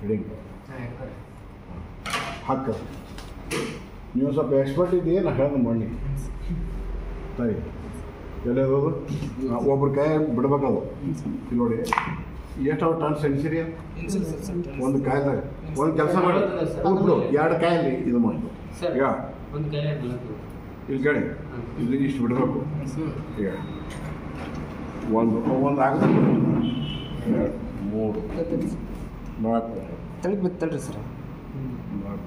ಹಿಡಿಂಗ್ ಹಾಕ ನೀವು ಸ್ವಲ್ಪ ಎಕ್ಸ್ಪರ್ಟ್ ಇದೆಯೇ ನಾ ಹೇಳ್ದೆ ಮಾಡಿ ತಾಯಿ ಎಲ್ಲದು ಒಬ್ರ ಕೈ ಬಿಡ್ಬೇಕದು ಇಲ್ಲಿ ನೋಡಿ ಎಷ್ಟು ಅವ್ರು ಟನ್ಸ್ ಎಣಿಸಿರಿ ಒಂದು ಕಾಯ್ದಾಗ ಒಂದು ಕೆಲಸ ಮಾಡಿ ಹ್ಞೂ ಬಿಡು ಎರಡು ಕಾಯಲ್ಲಿ ಇದು ಮಾಡಿ ಸರ್. ಈಗ ಒಂದು ಕೈಲಿ ಮಲಗ್ತು. ಇಲ್ಲಿ ಕೇಳಿ ಇದು ಇಷ್ಟು ಬಿಡಬೇಕು ಈಗ ಒಂದು ಒಂದು ಆಗ್ತದೆ ಎರಡು ಮೂರು ನಾಲ್ಕು ತಳಿಗೆ ಬಿತ್ತಲ್ರಿ ಸರ್ ನಾಲ್ಕು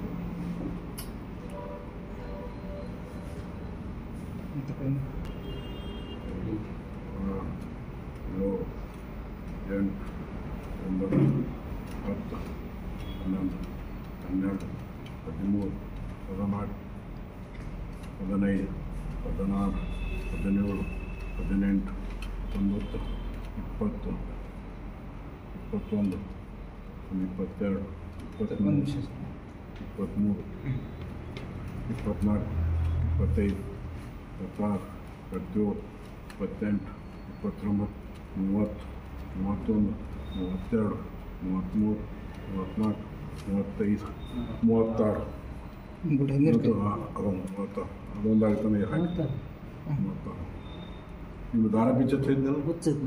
ಆರು, ಏಳು ಎಂಟು ಒಂಬತ್ತು ಹತ್ತು ಹನ್ನೊಂದು ಹನ್ನೆರಡು ಹದಿಮೂರು ಹದಿನಾಲ್ಕು ಹದಿನೈದು ಹದಿನಾರು ಹದಿನೇಳು ಹದಿನೆಂಟು ಹತ್ತೊಂಬತ್ತು ಇಪ್ಪತ್ತು ಇಪ್ಪತ್ತೊಂದು ಒಂದು ಇಪ್ಪತ್ತೆರಡು ಒಂದು ಇಪ್ಪತ್ತ್ಮೂರು ನಿಮಿಷ ಇಪ್ಪತ್ತ್ಮೂರು ಇಪ್ಪತ್ತ್ನಾಲ್ಕು ಇಪ್ಪತ್ತೈದು ಇಪ್ಪತ್ತಾರು ಇಪ್ಪತ್ತೇಳು ಇಪ್ಪತ್ತೆಂಟು ಇಪ್ಪತ್ತೊಂಬತ್ತು ಮೂವತ್ತು ಮೂವತ್ತೊಂದು ಮೂವತ್ತೆರಡು ಮೂವತ್ತ್ಮೂರು ಮೂವತ್ತ್ನಾಲ್ಕು ಮೂವತ್ತೈದು ಮೂವತ್ತಾರು ಬಿಡಿ ಹಿಂದಿರ್ಕಿ ಅದು ಅದೊಂದು ಮೂವತ್ತಾರು ಅದೊಂದು ಆಗ್ತಾನೆ ಹಾಕಿ ಮೂವತ್ತಾರು ನಿಮ್ಮ ದಾರ ಬಿಚ್ಚ ಇದ್ದಲ್ಲ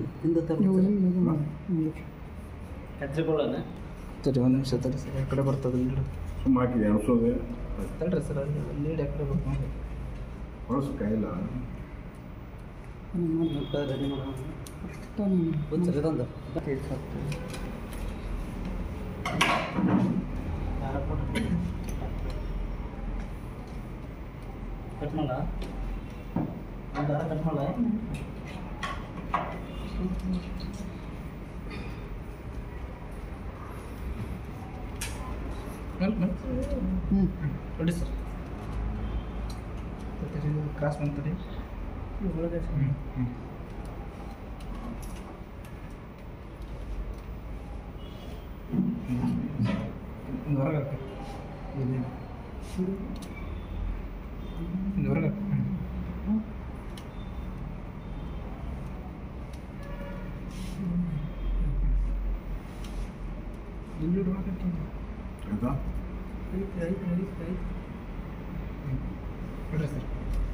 ಹೆಚ್ಕೊಳ್ಳೋಣ ಸರಿ ಒಂದು ನಿಮಿಷ ತಡಿ ಸರ್ ಆ ಕಡೆ ಬರ್ತದೆ ಇಲ್ಲಿ ಸುಮ್ಮ ಹಾಕಿ ಎಣಿಸೋದೆ ತಡ್ರಿ ಸರ್ ಅಲ್ಲಿ ಅಲ್ಲಿ ಆ ಕಡೆ ಬರ್ತಾನೆ ಹೊಳಸು ಕಾಯಿಲ್ಲ ಕಟ್ ಮಾಡ ಕಟ್ ಮಾಡ ಹ್ಞೂ ನೋಡಿ ಸರ್ ಕ್ರಾಸ್ ಬಂತಡಿ ಒಳಗೆ ಹ್ಞೂ ಹ್ಞೂ ಒಂದು ಹೊರಗೆ ಹಾಕಿ ಇಲ್ಲಿ ಒಂದು ಹೊರಗೆ ಹಾಕಿ ಹ್ಞೂ ಇಲ್ಲಿ ಹೊರಗೆ ಹಾಕಿ ಆಯ್ತಾ ಬಿಡ್ರಿ ಸರ್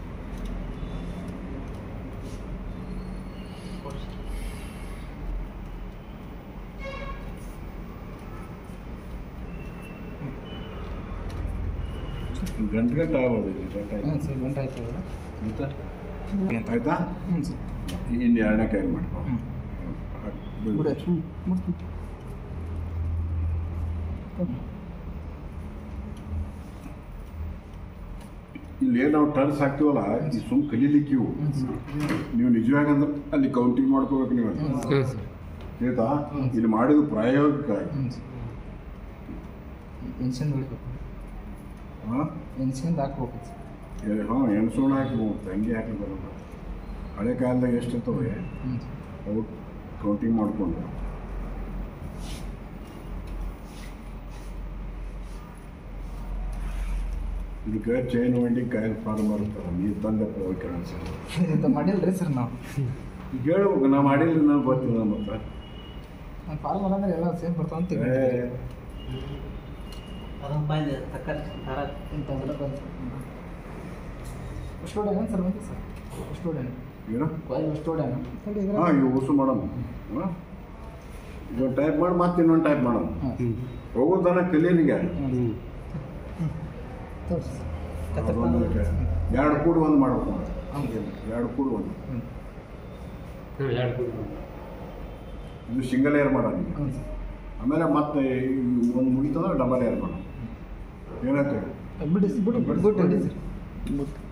ಗಂಟೆ ಗಂಟೆ ಆಗೋದು ಇಲ್ಲಿ ಗಂಟೆ ಹ್ಞೂ ಆಯ್ತು. ಸರ್ ಗಂಟೆ ಆಯ್ತು ಇವಾಗ ಆಯ್ತಾ ಆಯ್ತಾ ಹ್ಞೂ ಸರ್ ಇನ್ನು ಎರಡನೇ ಕೈ ಮಾಡ್ಕೊ ಹ್ಞೂ ಬಿಡಿ ಹ್ಞೂ ಮಾಡ್ತೀನಿ ಇಲ್ಲಿ ಏನು ನಾವು ಟರ್ನ್ಸ್ ಹಾಕ್ತೀವಲ್ಲ ಈ ಸುಮ್ ಕಲೀಲಿಕ್ಕೆ ಇವು ಹ್ಞೂ ಸರ್ ನೀವು ನಿಜವಾಗಿ ಅಂದ್ರೆ ಅಲ್ಲಿ ಕೌಂಟಿಂಗ್ ಮಾಡ್ಕೋಬೇಕು ನೀವು ಹ್ಞೂ ಸರ್ ಆಯ್ತಾ ಇಲ್ಲಿ ಮಾಡಿದ ಪ್ರಾಯೋಗಿಕ ಹ್ಞೂ ಸರ್ ಎನ್ಸಿಂದ ಹೊಡಿಬೇಕು ಹಾಂ ಎನ್ಸಿಂದ ಹಾಕ್ಬೇಕು ಸರ್ ಹಾಂ ಎಣ್ಸೋಣ ಹಾಕ್ಬೋದು ಹಂಗೆ ಹಾಕಿ ಬರೋದು ಹಳೆ ಕಾಲದಾಗ ಎಷ್ಟಿರ್ತವೆ ಹ್ಞೂ ಸರ್ ಅವು ಕೌಂಟಿಂಗ್ ಮಾಡಿಕೊಂಡು ಇದಕ್ಕೆ ಚೈನ್ ವೆಂಡಿಂಗ್ ಕಾಯಿಲ್ ಫಾರ್ಮ್ ಬರುತ್ತಲ್ಲ ನೀವು ತಂದಪ್ಪ ಹೋಗಿ ಅನ್ಸಲ್ಲ ಇಂಥ ಮಾಡಿಲ್ರಿ ಸರ್ ನಾವು ಈಗ ಹೇಳ್ಬೇಕು ನಾ ಮಾಡಿಲ್ಲ ನಾವು ಗೊತ್ತಿಲ್ಲ ಮತ್ತೆ ನಾನು ಫಾರ್ಮಲ್ ಅಂದ್ರೆ ಎಲ್ಲ ಸೇಮ್ ಬರ್ತಾವ ಅಂತ ಏ, ಅದೊಂದು ಬಾಯ್ದೆ ತಕ್ಕರ್ ದಾರ ಇಂಥ ಎಲ್ಲ ಬಂತು ಸ್ಟೂಡೆಂಟ್ ಸರ್ ಬಂತು ಸರ್ ಸ್ಟೂಡೆಂಟ್ ಏನು ಕಾಲೇಜ್ ಸ್ಟೂಡೆಂಟ್ ತಡಿ ಇದ್ರ ಹಾಂ ಇವು ಉಸು ಮಾಡೋಣ ಹಾಂ ಇದೊಂದು ಟೈಪ್ ಮಾಡಿ ಮತ್ತೆ ಇನ್ನೊಂದು ಟೈಪ್ ಮಾಡೋಣ ಹಾಂ ಹೋಗೋದನ್ನ ಕಲೀಲಿಗೆ ಹ್ಞೂ ತೋರಿಸಿ ಸರ್ ಅದೊಂದು ಎರಡು ಕೂಡಿ ಒಂದು ಮಾಡ್ಬೇಕು ನಾವು. ಹೌದು ಎರಡು ಕೂಡಿ ಒಂದು ಹ್ಞೂ ಎರಡು ಇದು ಸಿಂಗಲ್ ಏರ್ ಮಾಡೋಣ ಈಗ ಹ್ಞೂ ಸರ್ ಆಮೇಲೆ ಮತ್ತೆ ಒಂದು ಮುಗಿತಂದ್ರೆ ಡಬಲ್ ಏರ್ ಮಾಡೋಣ ಏನಾಯ್ತು ಬಿಡಿ ಬಿಡಿ ಬಿಡಿ ಬಿಡಿ ಸರ್